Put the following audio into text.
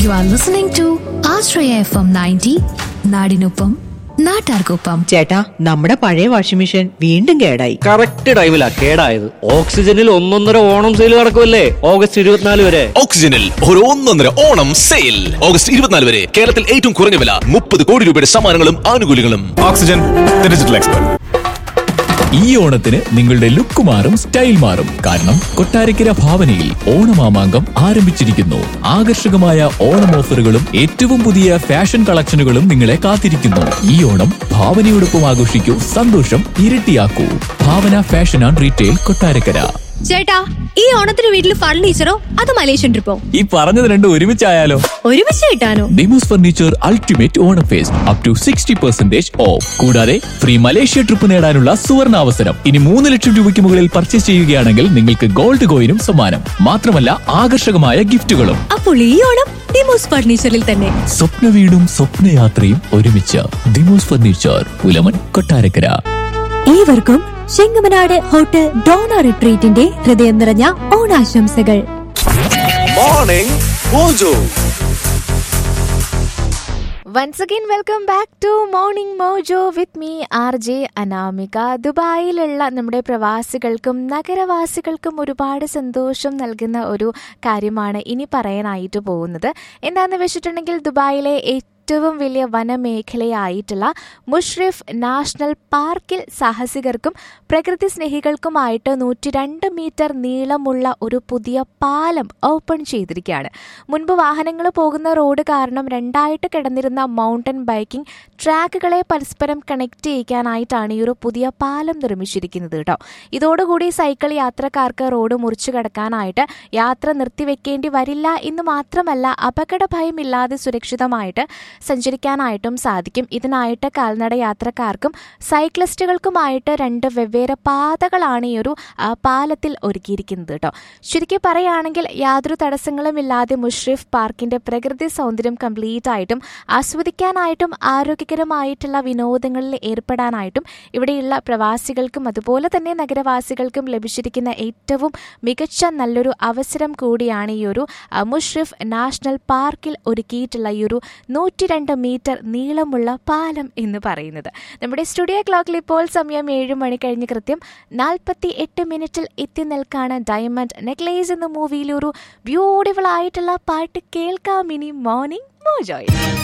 You are listening to Ashraya FM 90, നാടിനൊപ്പം നാട്ടാർക്കൊപ്പം ചേട്ടാ നമ്മുടെ പഴയ വാഷിംഗ് മെഷീൻ വീണ്ടും കേടായി കറക്റ്റ് ടൈമിലാ കേടായത് ഓക്സിജനിൽ ഒന്നൊന്നര ഓണം സെയിൽ നടക്കുമല്ലേ ഓഗസ്റ്റ് ഇരുപത്തിനാല് വരെ ഓക്സിജനിൽ ഒരു ഒന്നൊന്നര ഓണം സെയിൽ ഓഗസ്റ്റ് ഇരുപത്തിനാല് വരെ കേരളത്തിൽ ഏറ്റവും കുറഞ്ഞ വില മുപ്പത് കോടി രൂപയുടെ സമ്മാനങ്ങളും ആനുകൂല്യങ്ങളും ഓക്സിജൻ ഡിജിറ്റൽ എക്സ്പെർട്ട് ഈ ഓണത്തിന് നിങ്ങളുടെ ലുക്ക് മാറും സ്റ്റൈൽ മാറും കാരണം കൊട്ടാരക്കര ഭാവനയിൽ ഓണമാമാങ്കം ആരംഭിച്ചിരിക്കുന്നു ആകർഷകമായ ഓണം ഓഫറുകളും ഏറ്റവും പുതിയ ഫാഷൻ കളക്ഷനുകളും നിങ്ങളെ കാത്തിരിക്കുന്നു ഈ ഓണം ഭാവനയോടൊപ്പം ആഘോഷിക്കൂ സന്തോഷം ഇരട്ടിയാക്കൂ Bhavana fashion and retail Kottarakkara ചേട്ടാ ഈ ഓണത്തിന് വീട്ടിൽ ഫർണിച്ചറോ അത് മലേഷ്യൻ ട്രിപ്പോ ഈ പറഞ്ഞത് രണ്ടും ഒരുമിച്ചായാലോ ഒരുമിച്ച് കിട്ടാനോ Demos furniture ultimate Onam fest up to sixty percentage off കൂടാതെ ഫ്രീ മലേഷ്യ ട്രിപ്പ് നേടാനുള്ള സുവർണ അവസരം ഇനി മൂന്ന് ലക്ഷം രൂപയ്ക്ക് മുകളിൽ പർച്ചേസ് ചെയ്യുകയാണെങ്കിൽ നിങ്ങൾക്ക് ഗോൾഡ് കോയിനും സമ്മാനം മാത്രമല്ല ആകർഷകമായ ഗിഫ്റ്റുകളും അപ്പോൾ ഈ ഓണം ഡിമോസ് ഫർണിച്ചറിൽ തന്നെ സ്വപ്ന വീടും സ്വപ്നയാത്രയും ഒരുമിച്ച് ദിമോസ് ഫർണിച്ചർ പുലമൻ കൊട്ടാരക്കര ഏവർക്കും ചെങ്ങമനാട് ഹോട്ടൽ ഡോണ റിട്രീറ്റിന്റെ ഹൃദയം നിറഞ്ഞ ഓണാശംസകൾ morning mojo once again welcome back to morning mojo with me R J Anamika ദുബായിലുള്ള നമ്മുടെ പ്രവാസികൾക്കും നഗരവാസികൾക്കും ഒരുപാട് സന്തോഷം നൽകുന്ന ഒരു കാര്യമാണ് ഇനി പറയാനായിട്ട് പോകുന്നത് എന്താണെന്ന് വെച്ചിട്ടുണ്ടെങ്കിൽ ദുബായിലെ ഏറ്റവും വലിയ വനമേഖലയായിട്ടുള്ള മുഷ്രിഫ് നാഷണൽ പാർക്കിൽ സാഹസികർക്കും പ്രകൃതി സ്നേഹികൾക്കുമായിട്ട് നൂറ്റി രണ്ട് മീറ്റർ നീളമുള്ള ഒരു പുതിയ പാലം ഓപ്പൺ ചെയ്തിരിക്കുകയാണ് മുൻപ് വാഹനങ്ങൾ പോകുന്ന റോഡ് കാരണം രണ്ടായിട്ട് കിടന്നിരുന്ന മൗണ്ടൻ ബൈക്കിംഗ് ട്രാക്കുകളെ പരസ്പരം കണക്ട് ചെയ്യിക്കാനായിട്ടാണ് ഈ ഒരു പുതിയ പാലം നിർമ്മിച്ചിരിക്കുന്നത് കേട്ടോ ഇതോടുകൂടി സൈക്കിൾ യാത്രക്കാർക്ക് റോഡ് മുറിച്ചു കടക്കാനായിട്ട് യാത്ര നിർത്തിവെക്കേണ്ടി വരില്ല എന്ന് മാത്രമല്ല അപകട ഭയമില്ലാതെ സുരക്ഷിതമായിട്ട് സഞ്ചരിക്കാനായിട്ടും സാധിക്കും ഇതിനായിട്ട് കാൽനട യാത്രക്കാർക്കും സൈക്ലിസ്റ്റുകൾക്കുമായിട്ട് രണ്ട് വെവ്വേറെ പാതകളാണ് ഈ ഒരു ആ, പാലത്തിൽ ഒരുക്കിയിരിക്കുന്നത് കേട്ടോ ശരിക്കും പറയുകയാണെങ്കിൽ യാതൊരു തടസ്സങ്ങളുമില്ലാതെ മുഷ്രിഫ് പാർക്കിന്റെ പ്രകൃതി സൗന്ദര്യം കംപ്ലീറ്റ് ആയിട്ടും ആസ്വദിക്കാനായിട്ടും ആരോഗ്യകരമായിട്ടുള്ള വിനോദങ്ങളിൽ ഏർപ്പെടാനായിട്ടും ഇവിടെയുള്ള പ്രവാസികൾക്കും അതുപോലെ തന്നെ നഗരവാസികൾക്കും ലഭിച്ചിരിക്കുന്ന ഏറ്റവും മികച്ച നല്ലൊരു അവസരം കൂടിയാണ് ഈ ഒരു ആ, മുഷ്രിഫ് നാഷണൽ പാർക്കിൽ ഒരുക്കിയിട്ടുള്ള ഈ ഒരു നൂറ്റി രണ്ട് മീറ്റർ നീളമുള്ള പാലം എന്ന് പറയുന്നത് നമ്മുടെ സ്റ്റുഡിയോ ക്ലോക്കിൽ ഇപ്പോൾ സമയം ഏഴ് മണി കഴിഞ്ഞ് കൃത്യം നാൽപ്പത്തി എട്ട് മിനിറ്റിൽ എത്തി നിൽക്കാണ് ഡയമണ്ട് നെക്ലേസ് എന്ന മൂവിയിലൊരു ബ്യൂട്ടിഫുൾ ആയിട്ടുള്ള പാട്ട് കേൾക്കാം ഇനി മോർണിംഗ് മോജോയ്